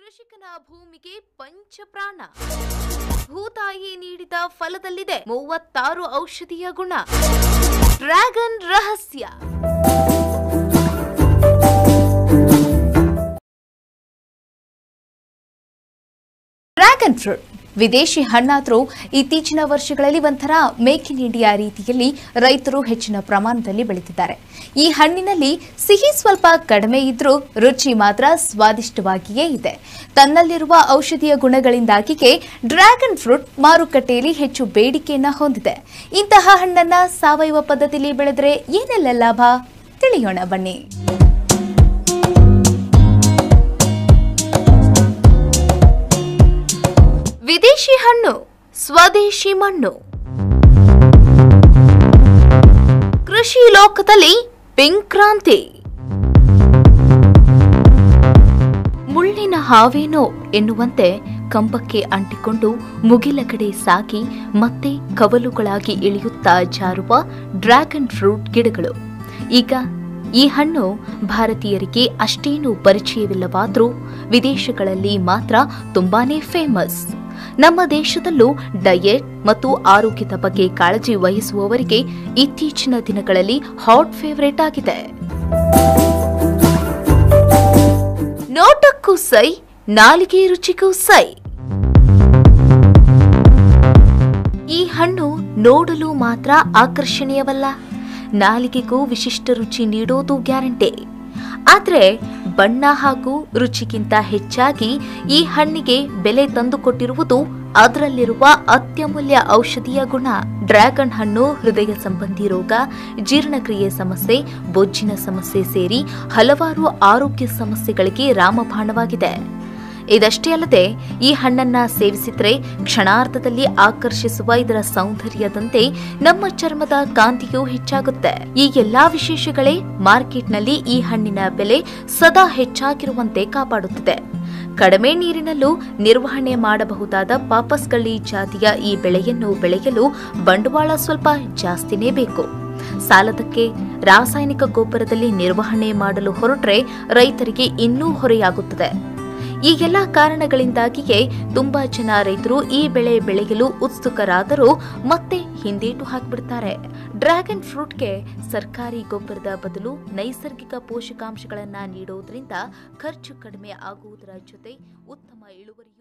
ಕೃಷಿಕನ ಭೂಮಿಗೆ ಪಂಚಪ್ರಾಣ ಭೂತಾಯಿ ನೀಡಿದ ಫಲದಲ್ಲಿದೆ ಮೂವತ್ತಾರು ಔಷಧೀಯ ಗುಣ ಡ್ರ್ಯಾಗನ್ ರಹಸ್ಯ ಡ್ರ್ಯಾಗನ್ ಫ್ರೂಟ್ ವಿದೇಶಿ ಹಣ್ಣಾದರೂ ಇತ್ತೀಚಿನ ವರ್ಷಗಳಲ್ಲಿ ಒಂಥರ ಮೇಕ್ ಇನ್ ಇಂಡಿಯಾ ರೀತಿಯಲ್ಲಿ ರೈತರು ಹೆಚ್ಚಿನ ಪ್ರಮಾಣದಲ್ಲಿ ಬೆಳೆದಿದ್ದಾರೆ ಈ ಹಣ್ಣಿನಲ್ಲಿ ಸಿಹಿ ಸ್ವಲ್ಪ ಕಡಿಮೆ ಇದ್ರೂ ರುಚಿ ಮಾತ್ರ ಸ್ವಾದಿಷ್ಟವಾಗಿಯೇ ಇದೆ ತನ್ನಲ್ಲಿರುವ ಔಷಧೀಯ ಗುಣಗಳಿಂದಾಗಿಯೇ ಡ್ರ್ಯಾಗನ್ ಫ್ರೂಟ್ ಮಾರುಕಟ್ಟೆಯಲ್ಲಿ ಹೆಚ್ಚು ಬೇಡಿಕೆಯನ್ನ ಹೊಂದಿದೆ ಇಂತಹ ಹಣ್ಣನ್ನ ಸಾವಯವ ಪದ್ಧತಿಯಲ್ಲಿ ಬೆಳೆದರೆ ಏನೆಲ್ಲ ಲಾಭ ತಿಳಿಯೋಣ ಬನ್ನಿ ವಿದೇಶಿ ಹಣ್ಣು ಸ್ವದೇಶಿ ಮಣ್ಣು ಕೃಷಿ ಲೋಕದಲ್ಲಿ ಪಿಂಕ್ ಕ್ರಾಂತಿ ಮುಳ್ಳಿನ ಹಾವೇನೋ ಎನ್ನುವಂತೆ ಕಂಬಕ್ಕೆ ಅಂಟಿಕೊಂಡು ಮುಗಿಲ ಕಡೆ ಸಾಗಿ ಮತ್ತೆ ಕವಲುಗಳಾಗಿ ಇಳಿಯುತ್ತಾ ಜಾರುವ ಡ್ರ್ಯಾಗನ್ ಫ್ರೂಟ್ ಗಿಡಗಳು ಈಗ ಈ ಹಣ್ಣು ಭಾರತೀಯರಿಗೆ ಅಷ್ಟೇನು ಪರಿಚಯವಿಲ್ಲವಾದರೂ ವಿದೇಶಗಳಲ್ಲಿ ಮಾತ್ರ ತುಂಬಾನೇ ಫೇಮಸ್ ನಮ್ಮ ದೇಶದಲ್ಲೂ ಡಯೆಟ್ ಮತ್ತು ಆರೋಗ್ಯದ ಬಗ್ಗೆ ಕಾಳಜಿ ವಹಿಸುವವರಿಗೆ ಇತ್ತೀಚಿನ ದಿನಗಳಲ್ಲಿ ಹಾಟ್ ಫೇವರೇಟ್ ಆಗಿದೆ ನೋಟಕ್ಕೂ ಸೈ ನಾಲಿಗೆ ರುಚಿಗೂ ಸೈ ಈ ಹಣ್ಣು ನೋಡಲು ಮಾತ್ರ ಆಕರ್ಷಣೀಯವಲ್ಲ ನಾಲಿಗೆಗೂ ವಿಶಿಷ್ಟ ರುಚಿ ನೀಡೋದು ಗ್ಯಾರಂಟಿ ಆದ್ರೆ ಬಣ್ಣ ಹಾಗೂ ರುಚಿಗಿಂತ ಹೆಚ್ಚಾಗಿ ಈ ಹಣ್ಣಿಗೆ ಬೆಲೆ ತಂದುಕೊಟ್ಟಿರುವುದು ಅದರಲ್ಲಿರುವ ಅತ್ಯಮೂಲ್ಯ ಔಷಧೀಯ ಗುಣ ಡ್ರ್ಯಾಗನ್ ಹಣ್ಣು ಹೃದಯ ಸಂಬಂಧಿ ರೋಗ ಜೀರ್ಣಕ್ರಿಯೆ ಸಮಸ್ಯೆ ಬೊಜ್ಜಿನ ಸಮಸ್ಯೆ ಸೇರಿ ಹಲವಾರು ಆರೋಗ್ಯ ಸಮಸ್ಯೆಗಳಿಗೆ ರಾಮಬಾಣವಾಗಿದೆ ಇದಷ್ಟೇ ಅಲ್ಲದೆ ಈ ಹಣ್ಣನ್ನ ಸೇವಿಸಿದ್ರೆ ಕ್ಷಣಾರ್ಧದಲ್ಲಿ ಆಕರ್ಷಿಸುವ ಇದರ ಸೌಂದರ್ಯದಂತೆ ನಮ್ಮ ಚರ್ಮದ ಕಾಂತಿಯೂ ಹೆಚ್ಚಾಗುತ್ತೆ ಈ ಎಲ್ಲಾ ವಿಶೇಷಗಳೇ ಮಾರ್ಕೆಟ್ನಲ್ಲಿ ಈ ಹಣ್ಣಿನ ಬೆಲೆ ಸದಾ ಹೆಚ್ಚಾಗಿರುವಂತೆ ಕಾಪಾಡುತ್ತಿದೆ ಕಡಿಮೆ ನೀರಿನಲ್ಲೂ ನಿರ್ವಹಣೆ ಮಾಡಬಹುದಾದ ಪಾಪಸ್ಗಳ್ಳಿ ಜಾತಿಯ ಈ ಬೆಳೆಯನ್ನು ಬೆಳೆಯಲು ಬಂಡವಾಳ ಸ್ವಲ್ಪ ಜಾಸ್ತಿನೇ ಬೇಕು ಸಾಲದಕ್ಕೆ ರಾಸಾಯನಿಕ ಗೊಬ್ಬರದಲ್ಲಿ ನಿರ್ವಹಣೆ ಮಾಡಲು ಹೊರಟ್ರೆ ರೈತರಿಗೆ ಇನ್ನೂ ಹೊರೆಯಾಗುತ್ತದೆ ಈ ಎಲ್ಲ ಕಾರಣಗಳಿಂದಾಗಿಯೇ ತುಂಬಾ ಜನ ರೈತರು ಈ ಬೆಳೆ ಬೆಳೆಯಲು ಉತ್ಸುಕರಾದರೂ ಮತ್ತೆ ಹಿಂದೇಟು ಹಾಕಿಬಿಡ್ತಾರೆ ಡ್ರ್ಯಾಗನ್ ಫ್ರೂಟ್ಗೆ ಸರ್ಕಾರಿ ಗೊಬ್ಬರದ ಬದಲು ನೈಸರ್ಗಿಕ ಪೋಷಕಾಂಶಗಳನ್ನ ನೀಡುವುದರಿಂದ ಖರ್ಚು ಕಡಿಮೆ ಆಗುವುದರ ಜೊತೆ ಉತ್ತಮ ಇಳುವರಿಯೂ